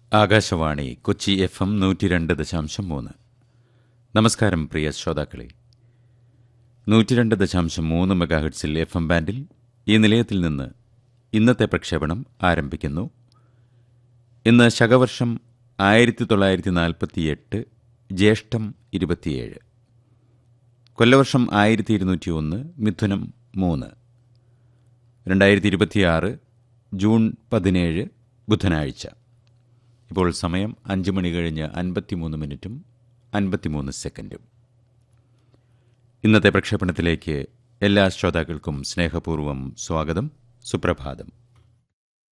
Akashvani Kochi F M നൂറ്റി രണ്ട് ദശാംശം മൂന്ന് നമസ്കാരം പ്രിയ ശ്രോതാക്കളെ നൂറ്റി രണ്ട് ദശാംശം മൂന്ന് മെഗാഹെഡ്സിൽ എഫ് എം ബാൻഡിൽ ഈ നിലയത്തിൽ നിന്ന് ഇന്നത്തെ പ്രക്ഷേപണം ആരംഭിക്കുന്നു ഇന്ന് ശകവർഷം ആയിരത്തി തൊള്ളായിരത്തി നാൽപ്പത്തി എട്ട് ജ്യേഷ്ഠം ഇരുപത്തിയേഴ് കൊല്ലവർഷം ആയിരത്തി ഇരുന്നൂറ്റി ഒന്ന് മിഥുനം മൂന്ന് രണ്ടായിരത്തി ഇരുപത്തിയാറ് ജൂൺ പതിനേഴ് ബുധനാഴ്ച ഇപ്പോൾ സമയം അഞ്ച് മണി കഴിഞ്ഞ് അൻപത്തിമൂന്ന് മിനിറ്റും അൻപത്തിമൂന്ന് സെക്കൻഡും ഇന്നത്തെ പ്രക്ഷേപണത്തിലേക്ക് എല്ലാ ശ്രോതാക്കൾക്കും സ്നേഹപൂർവ്വം സ്വാഗതം സുപ്രഭാതം